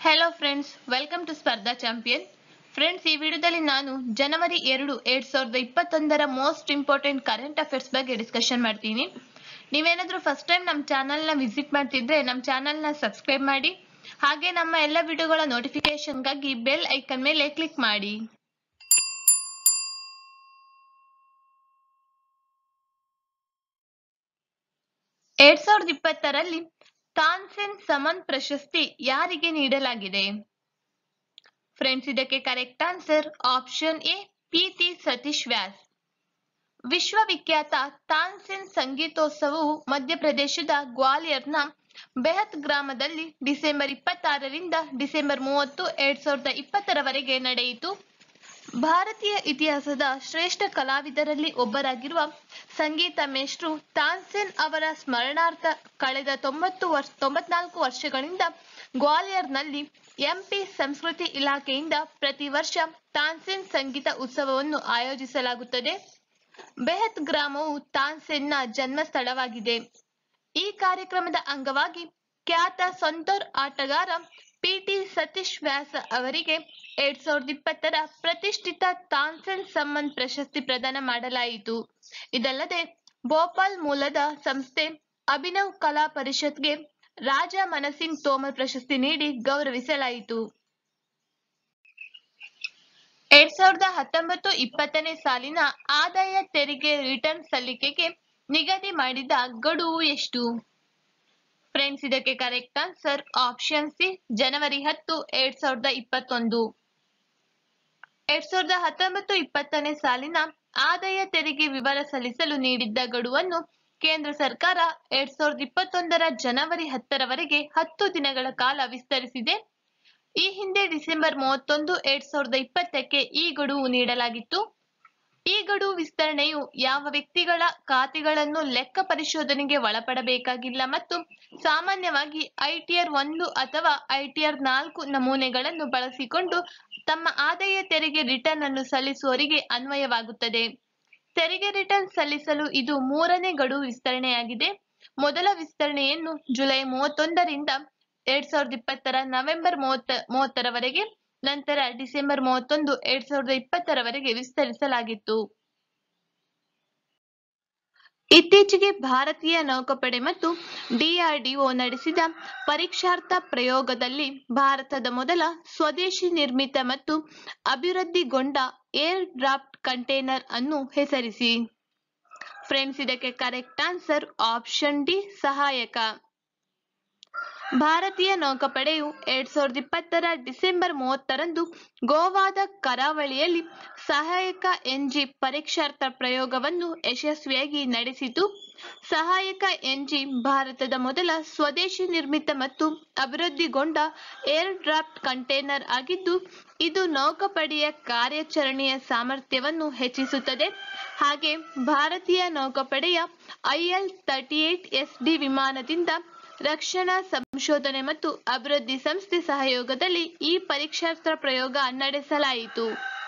hello friends welcome to Spardha champion friends ಈ ವಿಡಿಯೋದಲ್ಲಿ ನಾನು ಜನವರಿ ಎರಡು ಎರಡ್ ಸಾವಿರದ ಇಪ್ಪತ್ತೊಂದರ ಮೋಸ್ಟ್ ಇಂಪಾರ್ಟೆಂಟ್ ಕರೆಂಟ್ ಅಫೇರ್ಸ್ ಬಗ್ಗೆ ಡಿಸ್ಕಷನ್ ಮಾಡ್ತೀನಿ ನೀವೇನಾದ್ರೂ ಫಸ್ಟ್ ಟೈಮ್ ನಮ್ಮ ಚಾನಲ್ನ ವಿಸಿಟ್ ಮಾಡ್ತಿದ್ರೆ ನಮ್ಮ ಚಾನಲ್ನ ಸಬ್ಸ್ಕ್ರೈಬ್ ಮಾಡಿ ಹಾಗೆ ನಮ್ಮ ಎಲ್ಲ ವಿಡಿಯೋಗಳ ನೋಟಿಫಿಕೇಶನ್ಗಾಗಿ ಬೆಲ್ ಐಕನ್ ಮೇಲೆ ಕ್ಲಿಕ್ ಮಾಡಿ ಎರಡ್ ಸಾವಿರದ ಇಪ್ಪತ್ತರಲ್ಲಿ ತಾನ್ಸೆನ್ ಸಮನ್ ಪ್ರಶಸ್ತಿ ಯಾರಿಗೆ ನೀಡಲಾಗಿದೆ ಫ್ರೆಂಡ್ಸ್ ಇದಕ್ಕೆ correct answer option A P T Satish Vyas ವಿಶ್ವವಿಖ್ಯಾತ ತಾನ್ಸೆನ್ ಸಂಗೀತೋತ್ಸವವು ಮಧ್ಯಪ್ರದೇಶದ ಗ್ವಾಲಿಯರ್ನ ಬೆಹತ್ ಗ್ರಾಮದಲ್ಲಿ ಡಿಸೆಂಬರ್ ಇಪ್ಪತ್ತಾರರಿಂದ ಡಿಸೆಂಬರ್ ಮೂವತ್ತು ಎರಡ್ ಸಾವಿರದ ಇಪ್ಪತ್ತರವರೆಗೆ ನಡೆಯಿತು ಭಾರತೀಯ ಇತಿಹಾಸದ ಶ್ರೇಷ್ಠ ಕಲಾವಿದರಲ್ಲಿ ಒಬ್ಬರಾಗಿರುವ ಸಂಗೀತ ಮೇಷ್ಟ್ರು ತಾನ್ಸೆನ್ ಅವರ ಸ್ಮರಣಾರ್ಥ ಕಳೆದ ತೊಂಬತ್ತು ವರ್ಷ ತೊಂಬತ್ನಾಲ್ಕು ವರ್ಷಗಳಿಂದ ಗ್ವಾಲಿಯರ್ನಲ್ಲಿ ಎಂಪಿ ಸಂಸ್ಕೃತಿ ಇಲಾಖೆಯಿಂದ ಪ್ರತಿ ವರ್ಷ ತಾನ್ಸೆನ್ ಸಂಗೀತ ಉತ್ಸವವನ್ನು ಆಯೋಜಿಸಲಾಗುತ್ತದೆ ಬೆಹತ್ ಗ್ರಾಮವು ತಾನ್ಸೆನ್ನ ಜನ್ಮ ಸ್ಥಳವಾಗಿದೆ ಈ ಕಾರ್ಯಕ್ರಮದ ಅಂಗವಾಗಿ ಖ್ಯಾತ ಸಂತೋರ್ ಆಟಗಾರ ಪಿಟಿ ಸತೀಶ್ ವ್ಯಾಸ ಅವರಿಗೆ ಎರಡ್ ಸಾವಿರದ ಇಪ್ಪತ್ತರ ಪ್ರತಿಷ್ಠಿತ ತಾನ್ಸೆನ್ ಸಮ್ಮನ್ ಪ್ರಶಸ್ತಿ ಪ್ರದಾನ ಮಾಡಲಾಯಿತು ಇದಲ್ಲದೆ ಭೋಪಾಲ್ ಮೂಲದ ಸಂಸ್ಥೆ ಅಭಿನವ್ ಕಲಾ ಪರಿಷತ್ಗೆ ರಾಜ ಮನಸಿಂಗ್ ತೋಮರ್ ಪ್ರಶಸ್ತಿ ನೀಡಿ ಗೌರವಿಸಲಾಯಿತು ಎರಡ್ ಸಾವಿರದ ಹತ್ತೊಂಬತ್ತು ಇಪ್ಪತ್ತನೇ ಸಾಲಿನ ಆದಾಯ ತೆರಿಗೆ ರಿಟರ್ನ್ ಸಲ್ಲಿಕೆಗೆ ನಿಗದಿ ಮಾಡಿದ ಗಡುವು ಎಷ್ಟು ಫ್ರೆಂಡ್ಸ್ ಇದಕ್ಕೆ ಕರೆಕ್ಟ್ ಆನ್ಸರ್ ಆಪ್ಷನ್ ಸಿ ಜನವರಿ ಹತ್ತು ಎರಡ್ ಸಾವಿರದ ಇಪ್ಪತ್ತೊಂದು ಎರಡ್ ಸಾವಿರದ ಹತ್ತೊಂಬತ್ತು ಇಪ್ಪತ್ತನೇ ಸಾಲಿನ ಆದಾಯ ತೆರಿಗೆ ವಿವರ ಸಲ್ಲಿಸಲು ನೀಡಿದ್ದ ಗಡುವನ್ನು ಕೇಂದ್ರ ಸರ್ಕಾರ ಎರಡ್ ಸಾವಿರದ ಇಪ್ಪತ್ತೊಂದರ ಜನವರಿ ಹತ್ತರವರೆಗೆ ಹತ್ತು ದಿನಗಳ ಕಾಲ ವಿಸ್ತರಿಸಿದೆ ಈ ಹಿಂದೆ ಡಿಸೆಂಬರ್ ಮೂವತ್ತೊಂದು ಎರಡ್ ಸಾವಿರದ ಇಪ್ಪತ್ತಕ್ಕೆ ಈ ಗಡುವು ನೀಡಲಾಗಿತ್ತು ಈ ಗಡುವು ವಿಸ್ತರಣೆಯು ಯಾವ ವ್ಯಕ್ತಿಗಳ ಖಾತೆಗಳನ್ನು ಲೆಕ್ಕ ಪರಿಶೋಧನೆಗೆ ಒಳಪಡಬೇಕಾಗಿಲ್ಲ ಮತ್ತು ಸಾಮಾನ್ಯವಾಗಿ ಐಟಿಆರ್ ಒಂದು ಅಥವಾ ಐಟಿಆರ್ ನಾಲ್ಕು ನಮೂನೆಗಳನ್ನು ಬಳಸಿಕೊಂಡು ತಮ್ಮ ಆದಾಯ ತೆರಿಗೆ ರಿಟರ್ನ್ ಅನ್ನು ಸಲ್ಲಿಸುವವರಿಗೆ ಅನ್ವಯವಾಗುತ್ತದೆ ತೆರಿಗೆ ರಿಟರ್ನ್ ಸಲ್ಲಿಸಲು ಇದು ಮೂರನೇ ಗಡುವು ವಿಸ್ತರಣೆಯಾಗಿದೆ ಮೊದಲ ವಿಸ್ತರಣೆಯನ್ನು ಜುಲೈ ಮೂವತ್ತೊಂದರಿಂದ ಎರಡ್ ಸಾವಿರದ ಇಪ್ಪತ್ತರ ನವೆಂಬರ್ ಮೂವತ್ತ ಮೂವತ್ತರವರೆಗೆ ನಂತರ ಡಿಸೆಂಬರ್ ಮೂವತ್ತೊಂದು ಎರಡ್ ಸಾವಿರದ ಇಪ್ಪತ್ತರವರೆಗೆ ವಿಸ್ತರಿಸಲಾಗಿತ್ತು ಇತ್ತೀಚೆಗೆ ಭಾರತೀಯ ನೌಕಾಪಡೆ ಮತ್ತು ಡಿಆರ್ಡಿಒ ನಡೆಸಿದ ಪರೀಕ್ಷಾರ್ಥ ಪ್ರಯೋಗದಲ್ಲಿ ಭಾರತದ ಮೊದಲ ಸ್ವದೇಶಿ ನಿರ್ಮಿತ ಮತ್ತು ಅಭಿವೃದ್ಧಿಗೊಂಡ ಏರ್ ಡ್ರಾಫ್ಟ್ ಕಂಟೈನರ್ ಅನ್ನು ಹೆಸರಿಸಿ ಫ್ರೆಂಡ್ಸ್ ಇದಕ್ಕೆ ಕರೆಕ್ಟ್ ಆನ್ಸರ್ ಆಪ್ಷನ್ ಡಿ ಸಹಾಯಕ ಭಾರತೀಯ ನೌಕಾಪಡೆಯು ಎರಡ್ ಸಾವಿರದ ಇಪ್ಪತ್ತರ ಡಿಸೆಂಬರ್ ಮೂವತ್ತರಂದು ಗೋವಾದ ಕರಾವಳಿಯಲ್ಲಿ ಸಹಾಯಕ ಎನ್ಜಿ ಪರೀಕ್ಷಾರ್ಥ ಪ್ರಯೋಗವನ್ನು ಯಶಸ್ವಿಯಾಗಿ ನಡೆಸಿತು ಸಹಾಯಕ ಎನ್ಜಿ ಭಾರತದ ಮೊದಲ ಸ್ವದೇಶಿ ನಿರ್ಮಿತ ಮತ್ತು ಅಭಿವೃದ್ಧಿಗೊಂಡ ಏರ್ ಡ್ರಾಫ್ಟ್ ಕಂಟೈನರ್ ಆಗಿದ್ದು ಇದು ನೌಕಾಪಡೆಯ ಕಾರ್ಯಾಚರಣೆಯ ಸಾಮರ್ಥ್ಯವನ್ನು ಹೆಚ್ಚಿಸುತ್ತದೆ ಹಾಗೆ ಭಾರತೀಯ ನೌಕಾಪಡೆಯ IL thirty eight S D ವಿಮಾನದಿಂದ ರಕ್ಷಣಾ ಸಂಶೋಧನೆ ಮತ್ತು ಅಭಿವೃದ್ಧಿ ಸಂಸ್ಥೆ ಸಹಯೋಗದಲ್ಲಿ ಈ ಪರೀಕ್ಷಾರ್ಥ ಪ್ರಯೋಗ ನಡೆಸಲಾಯಿತು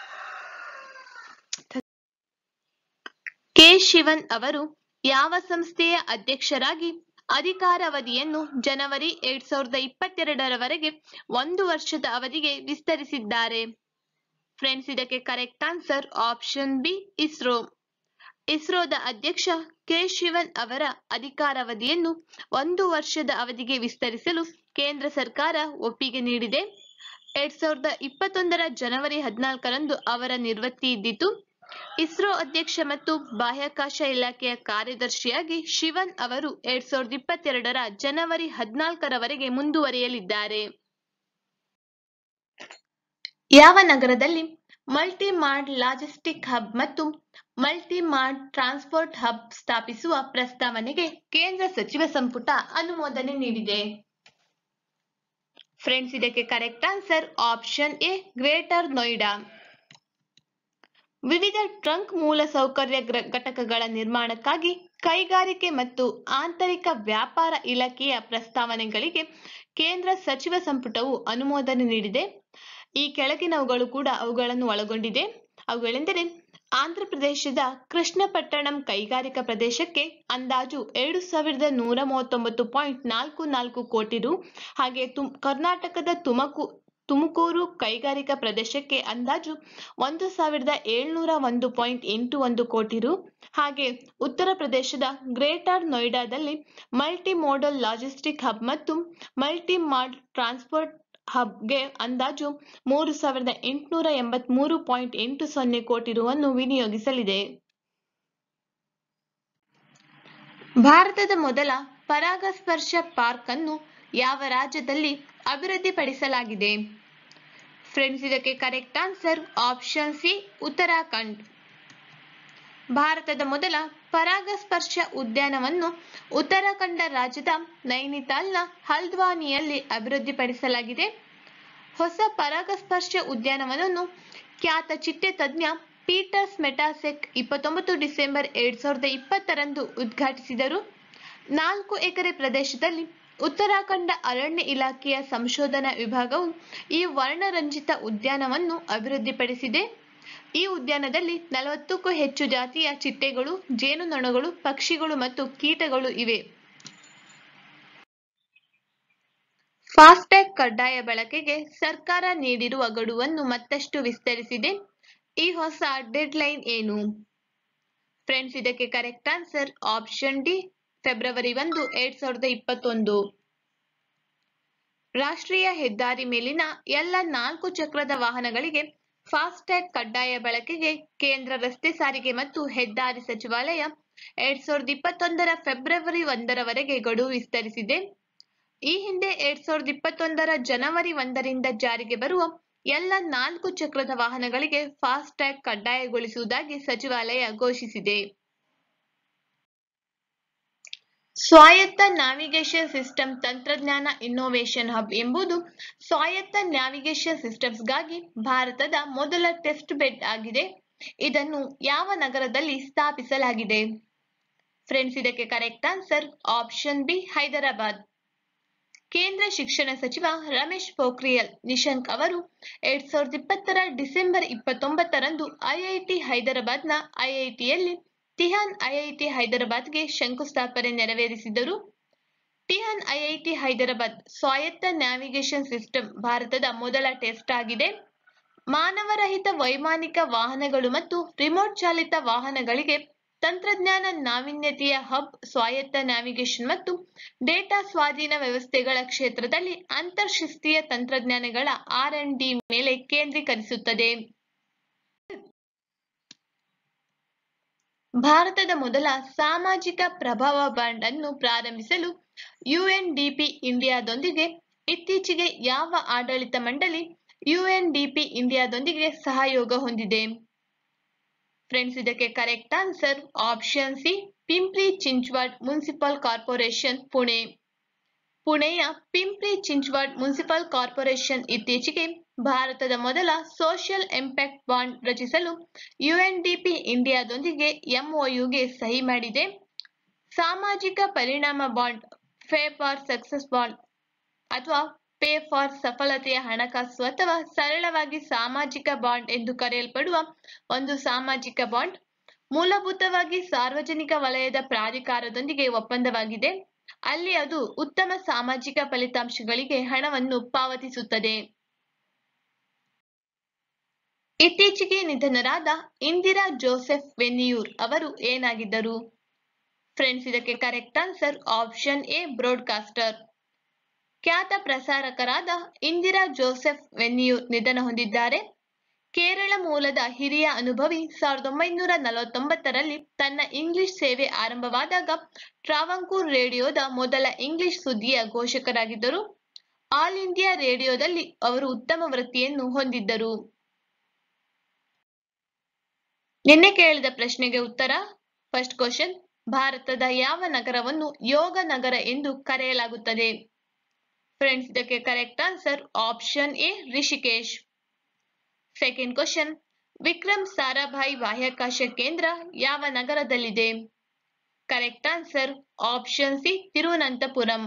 ಕೆ ಶಿವನ್ ಅವರು ಯಾವ ಸಂಸ್ಥೆಯ ಅಧ್ಯಕ್ಷರಾಗಿ ಅಧಿಕಾರಾವಧಿಯನ್ನು ಜನವರಿ ಎರಡ್ ಸಾವಿರದ ಇಪ್ಪತ್ತೆರಡರವರೆಗೆ ಒಂದು ವರ್ಷದ ಅವಧಿಗೆ ವಿಸ್ತರಿಸಿದ್ದಾರೆ ಫ್ರೆಂಡ್ಸ್ ಇದಕ್ಕೆ correct answer option B ISRO ಇಸ್ರೋದ ಅಧ್ಯಕ್ಷ ಕೆ ಶಿವನ್ ಅವರ ಅಧಿಕಾರಾವಧಿಯನ್ನು ಒಂದು ವರ್ಷದ ಅವಧಿಗೆ ವಿಸ್ತರಿಸಲು ಕೇಂದ್ರ ಸರ್ಕಾರ ಒಪ್ಪಿಗೆ ನೀಡಿದೆ ಎರಡ್ ಸಾವಿರದ ಇಪ್ಪತ್ತೊಂದರ ಜನವರಿ ಹದಿನಾಲ್ಕರಂದು ಅವರ ನಿವೃತ್ತಿ ಇದ್ದಿತು ಇಸ್ರೋ ಅಧ್ಯಕ್ಷ ಮತ್ತು ಬಾಹ್ಯಾಕಾಶ ಇಲಾಖೆಯ ಕಾರ್ಯದರ್ಶಿಯಾಗಿ ಶಿವನ್ ಅವರು ಎರಡ್ ಸಾವಿರದ ಇಪ್ಪತ್ತೆರಡರ ಜನವರಿ ಹದಿನಾಲ್ಕರವರೆಗೆ ಮುಂದುವರಿಯಲಿದ್ದಾರೆ ಯಾವ ನಗರದಲ್ಲಿ ಮಲ್ಟಿ ಮಾರ್ಟ್ ಲಾಜಿಸ್ಟಿಕ್ ಹಬ್ ಮತ್ತು ಮಲ್ಟಿ ಮಾರ್ಟ್ ಟ್ರಾನ್ಸ್ಪೋರ್ಟ್ ಹಬ್ ಸ್ಥಾಪಿಸುವ ಪ್ರಸ್ತಾವನೆಗೆ ಕೇಂದ್ರ ಸಚಿವ ಸಂಪುಟ ಅನುಮೋದನೆ ನೀಡಿದೆ ಫ್ರೆಂಡ್ಸ್ ಇದಕ್ಕೆ correct answer option A greater Noida ವಿವಿಧ ಟ್ರಂಕ್ ಮೂಲಸೌಕರ್ಯ ಘಟಕಗಳ ನಿರ್ಮಾಣಕ್ಕಾಗಿ ಕೈಗಾರಿಕೆ ಮತ್ತು ಆಂತರಿಕ ವ್ಯಾಪಾರ ಇಲಾಖೆಯ ಪ್ರಸ್ತಾವನೆಗಳಿಗೆ ಕೇಂದ್ರ ಸಚಿವ ಸಂಪುಟವು ಅನುಮೋದನೆ ನೀಡಿದೆ ಈ ಕೆಳಗಿನವುಗಳು ಕೂಡ ಅವುಗಳನ್ನು ಒಳಗೊಂಡಿದೆ ಅವುಗಳೆಂದರೆ ಆಂಧ್ರಪ್ರದೇಶದ ಕೃಷ್ಣಪಟ್ಟಣಂ ಕೈಗಾರಿಕಾ ಪ್ರದೇಶಕ್ಕೆ ಅಂದಾಜು ಎರಡು ಸಾವಿರದ ನೂರ ಮೂವತ್ತೊಂಬತ್ತು ಪಾಯಿಂಟ್ ನಾಲ್ಕು ನಾಲ್ಕು ಕೋಟಿ ರು ಹಾಗೆ ತುಮ್ ಕರ್ನಾಟಕದ ತುಮಕು ತುಮಕೂರು ಕೈಗಾರಿಕಾ ಪ್ರದೇಶಕ್ಕೆ ಅಂದಾಜು ಒಂದು ಸಾವಿರದ ಏಳ್ನೂರ ಒಂದು ಪಾಯಿಂಟ್ ಎಂಟು ಒಂದು ಕೋಟಿ ರು ಹಾಗೆ ಉತ್ತರ ಪ್ರದೇಶದ ಗ್ರೇಟರ್ ನೋಯ್ಡಾದಲ್ಲಿ ಮಲ್ಟಿ ಮೋಡಲ್ ಲಾಜಿಸ್ಟಿಕ್ ಹಬ್ ಮತ್ತು ಮಲ್ಟಿ ಮಾಡ್ ಟ್ರಾನ್ಸ್ಪೋರ್ಟ್ ಹಬ್ಗೆ ಅಂದಾಜು ಮೂರು ಸಾವಿರದ ಎಂಟುನೂರ ಎಂಬತ್ಮೂರು ಪಾಯಿಂಟ್ ಎಂಟು ಸೊನ್ನೆ ಕೋಟಿ ರುವನ್ನು ವಿನಿಯೋಗಿಸಲಿದೆ ಭಾರತದ ಮೊದಲ ಪರಾಗಸ್ಪರ್ಶ ಪಾರ್ಕ್ ಅನ್ನು ಯಾವ ರಾಜ್ಯದಲ್ಲಿ ಅಭಿವೃದ್ಧಿಪಡಿಸಲಾಗಿದೆ ಫ್ರೆಂಡ್ಸ್ ಇದಕ್ಕೆ correct answer option C Uttarakhand ಭಾರತದ ಮೊದಲ ಪರಾಗಸ್ಪರ್ಶ ಉದ್ಯಾನವನ್ನು ಉತ್ತರಾಖಂಡ ರಾಜ್ಯದ ನೈನಿತಾಲ್ನ ಹಲ್ದ್ವಾನಿಯಲ್ಲಿ ಅಭಿವೃದ್ಧಿಪಡಿಸಲಾಗಿದೆ ಹೊಸ ಪರಾಗಸ್ಪರ್ಶ ಉದ್ಯಾನವನವನ್ನು ಖ್ಯಾತ ಚಿಟ್ಟೆ ತಜ್ಞ ಪೀಟರ್ಸ್ ಮೆಟಾಸೆಕ್ ಇಪ್ಪತ್ತೊಂಬತ್ತು ಡಿಸೆಂಬರ್ ಎರಡ್ ಸಾವಿರದ ಇಪ್ಪತ್ತರಂದು ಉದ್ಘಾಟಿಸಿದರು ನಾಲ್ಕು ಎಕರೆ ಪ್ರದೇಶದಲ್ಲಿ ಉತ್ತರಾಖಂಡ ಅರಣ್ಯ ಇಲಾಖೆಯ ಸಂಶೋಧನಾ ವಿಭಾಗವು ಈ ವರ್ಣರಂಜಿತ ಉದ್ಯಾನವನ್ನು ಅಭಿವೃದ್ಧಿಪಡಿಸಿದೆ ಈ ಉದ್ಯಾನದಲ್ಲಿ ನಲವತ್ತಕ್ಕೂ ಹೆಚ್ಚು ಜಾತಿಯ ಚಿಟ್ಟೆಗಳು ಜೇನುನೊಣಗಳು ಪಕ್ಷಿಗಳು ಮತ್ತು ಕೀಟಗಳು ಇವೆ ಫಾಸ್ಟ್ಯಾಗ್ ಕಡ್ಡಾಯ ಬಳಕೆಗೆ ಸರ್ಕಾರ ನೀಡಿರುವ ಗಡುವನ್ನು ಮತ್ತಷ್ಟು ವಿಸ್ತರಿಸಿದೆ ಈ ಹೊಸ ಡೆಡ್ಲೈನ್ ಏನು ಫ್ರೆಂಡ್ಸ್ ಇದಕ್ಕೆ ಕರೆಕ್ಟ್ ಆನ್ಸರ್ ಆಪ್ಷನ್ ಡಿ ಫೆಬ್ರವರಿ ಒಂದು ಎರಡ್ ಸಾವಿರದ ಇಪ್ಪತ್ತೊಂದು ರಾಷ್ಟ್ರೀಯ ಹೆದ್ದಾರಿ ಮೇಲಿನ ಎಲ್ಲ ನಾಲ್ಕು ಚಕ್ರದ ವಾಹನಗಳಿಗೆ ಫಾಸ್ಟ್ಯಾಗ್ ಕಡ್ಡಾಯ ಬಳಕೆಗೆ ಕೇಂದ್ರ ರಸ್ತೆ ಸಾರಿಗೆ ಮತ್ತು ಹೆದ್ದಾರಿ ಸಚಿವಾಲಯ ಎರಡ್ ಸಾವಿರದ ಇಪ್ಪತ್ತೊಂದರ ಫೆಬ್ರವರಿ ಒಂದರವರೆಗೆ ಗಡುವು ವಿಸ್ತರಿಸಿದೆ ಈ ಹಿಂದೆ ಎರಡ್ ಸಾವಿರದ ಇಪ್ಪತ್ತೊಂದರ ಜನವರಿ ಒಂದರಿಂದ ಜಾರಿಗೆ ಬರುವ ಎಲ್ಲ ನಾಲ್ಕು ಚಕ್ರದ ವಾಹನಗಳಿಗೆ ಫಾಸ್ಟ್ಯಾಗ್ ಕಡ್ಡಾಯಗೊಳಿಸುವುದಾಗಿ ಸಚಿವಾಲಯ ಘೋಷಿಸಿದೆ ಸ್ವಾಯತ್ತ ನ್ಯಾವಿಗೇಷನ್ ಸಿಸ್ಟಮ್ ತಂತ್ರಜ್ಞಾನ ಇನ್ನೋವೇಷನ್ ಹಬ್ ಎಂಬುದು ಸ್ವಾಯತ್ತ ನ್ಯಾವಿಗೇಷನ್ ಸಿಸ್ಟಮ್ಸ್ಗಾಗಿ ಭಾರತದ ಮೊದಲ ಟೆಸ್ಟ್ ಬೆಡ್ ಆಗಿದೆ ಇದನ್ನು ಯಾವ ನಗರದಲ್ಲಿ ಸ್ಥಾಪಿಸಲಾಗಿದೆ ಫ್ರೆಂಡ್ಸ್ ಇದಕ್ಕೆ correct answer option B Hyderabad ಕೇಂದ್ರ ಶಿಕ್ಷಣ ಸಚಿವ ರಮೇಶ್ ಪೋಖ್ರಿಯಲ್ ನಿಶಂಕ್ ಅವರು ಎರಡ್ ಸಾವಿರದ ಇಪ್ಪತ್ತರ ಡಿಸೆಂಬರ್ ಇಪ್ಪತ್ತೊಂಬತ್ತರಂದು ಐಐಟಿ ಹೈದರಾಬಾದ್ನ ಐಐಟಿಯಲ್ಲಿ ತಿಹಾನ್ ಐಐಟಿ ಹೈದರಾಬಾದ್ಗೆ ಶಂಕುಸ್ಥಾಪನೆ ನೆರವೇರಿಸಿದರು ಟಿಹಾನ್ ಐಐಟಿ ಹೈದರಾಬಾದ್ ಸ್ವಾಯತ್ತ ನ್ಯಾವಿಗೇಷನ್ ಸಿಸ್ಟಮ್ ಭಾರತದ ಮೊದಲ ಟೆಸ್ಟ್ ಆಗಿದೆ ಮಾನವರಹಿತ ವೈಮಾನಿಕ ವಾಹನಗಳು ಮತ್ತು ರಿಮೋಟ್ ಚಾಲಿತ ವಾಹನಗಳಿಗೆ ತಂತ್ರಜ್ಞಾನ ನಾವೀನ್ಯತೆಯ ಹಬ್ ಸ್ವಾಯತ್ತ ನ್ಯಾವಿಗೇಷನ್ ಮತ್ತು ಡೇಟಾ ಸ್ವಾಧೀನ ವ್ಯವಸ್ಥೆಗಳ ಕ್ಷೇತ್ರದಲ್ಲಿ ಅಂತರ್ಶಿಸ್ತೀಯ ತಂತ್ರಜ್ಞಾನಗಳ ಆರ್ ಅಂಡ್ ಡಿ ಮೇಲೆ ಕೇಂದ್ರೀಕರಿಸುತ್ತದೆ ಭಾರತದ ಮೊದಲ ಸಾಮಾಜಿಕ ಪ್ರಭಾವ ಬ್ಯಾಂಡ್ ಅನ್ನು ಪ್ರಾರಂಭಿಸಲು ಯುಎನ್ಡಿಪಿ ಇಂಡಿಯಾದೊಂದಿಗೆ ಇತ್ತೀಚೆಗೆ ಯಾವ ಆಡಳಿತ ಮಂಡಳಿ ಯುಎನ್ಡಿಪಿ ಇಂಡಿಯಾದೊಂದಿಗೆ ಸಹಯೋಗ ಹೊಂದಿದೆ ಫ್ರೆಂಡ್ಸ್ ಇದಕ್ಕೆ correct answer option C Pimpri Chinchwad municipal corporation Pune ಪುಣೆಯ ಪಿಂಪ್ರಿ ಚಿಂಚ್ವಾಡ್ ಮುನ್ಸಿಪಲ್ ಕಾರ್ಪೊರೇಷನ್ ಇತ್ತೀಚೆಗೆ ಭಾರತದ ಮೊದಲ ಸೋಷಿಯಲ್ ಇಂಪ್ಯಾಕ್ಟ್ ಬಾಂಡ್ ರಚಿಸಲು ಯುಎನ್ಡಿಪಿ ಇಂಡಿಯಾದೊಂದಿಗೆ ಎಂಒಯುಗೆ ಸಹಿ ಮಾಡಿದೆ ಸಾಮಾಜಿಕ ಪರಿಣಾಮ bond pay for success bond ಅಥವಾ ಪೇ ಫಾರ್ ಸಫಲತೆಯ ಹಣಕಾಸು ಅಥವಾ ಸರಳವಾಗಿ ಸಾಮಾಜಿಕ ಬಾಂಡ್ ಎಂದು ಕರೆಯಲ್ಪಡುವ ಒಂದು ಸಾಮಾಜಿಕ ಬಾಂಡ್ ಮೂಲಭೂತವಾಗಿ ಸಾರ್ವಜನಿಕ ವಲಯದ ಪ್ರಾಧಿಕಾರದೊಂದಿಗೆ ಒಪ್ಪಂದವಾಗಿದೆ ಅಲ್ಲಿ ಅದು ಉತ್ತಮ ಸಾಮಾಜಿಕ ಫಲಿತಾಂಶಗಳಿಗೆ ಹಣವನ್ನು ಪಾವತಿಸುತ್ತದೆ ಇತ್ತೀಚೆಗೆ ನಿಧನರಾದ ಇಂದಿರಾ ಜೋಸೆಫ್ ವೆನ್ಯೂರ್ ಅವರು ಏನಾಗಿದ್ದರು ಫ್ರೆಂಡ್ಸ್ ಇದಕ್ಕೆ correct answer option A broadcaster ಖ್ಯಾತ ಪ್ರಸಾರಕರಾದ ಇಂದಿರಾ ಜೋಸೆಫ್ ವೆನ್ಯೂರ್ ನಿಧನ ಹೊಂದಿದ್ದಾರೆ ಕೇರಳ ಮೂಲದ ಹಿರಿಯ ಅನುಭವಿ ಸಾವಿರದ ಒಂಬೈನೂರ ನಲವತ್ತೊಂಬತ್ತರಲ್ಲಿ ತನ್ನ ಇಂಗ್ಲಿಷ್ ಸೇವೆ ಆರಂಭವಾದಾಗ ಟ್ರಾವಂಕೂರ್ ರೇಡಿಯೋದ ಮೊದಲ ಇಂಗ್ಲಿಷ್ ಸುದ್ದಿಯ ಘೋಷಕರಾಗಿದ್ದರು ಆಲ್ ಇಂಡಿಯಾ ರೇಡಿಯೋದಲ್ಲಿ ಅವರು ಉತ್ತಮ ವೃತ್ತಿಯನ್ನು ಹೊಂದಿದ್ದರು ನಿನ್ನೆ ಕೇಳಿದ ಪ್ರಶ್ನೆಗೆ ಉತ್ತರ ಫಸ್ಟ್ ಕ್ವಶನ್ ಭಾರತದ ಯಾವ ನಗರವನ್ನು ಯೋಗ ನಗರ ಎಂದು ಕರೆಯಲಾಗುತ್ತದೆ ಫ್ರೆಂಡ್ಸ್ ಇದಕ್ಕೆ correct answer option A Rishikesh second question Vikram Sarabhai ಬಾಹ್ಯಾಕಾಶ ಕೇಂದ್ರ ಯಾವ ನಗರದಲ್ಲಿದೆ correct answer option C Thiruvananthapuram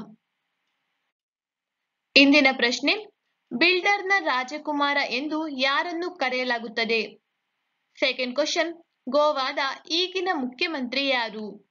ಇಂದಿನ ಪ್ರಶ್ನೆ ಬಿಲ್ಡರ್ನ ರಾಜಕುಮಾರ ಎಂದು ಯಾರನ್ನು ಕರೆಯಲಾಗುತ್ತದೆ ಸೆಕೆಂಡ್ ಕ್ವಶನ್ ಗೋವಾದ ಈಗಿನ ಮುಖ್ಯಮಂತ್ರಿ ಯಾರು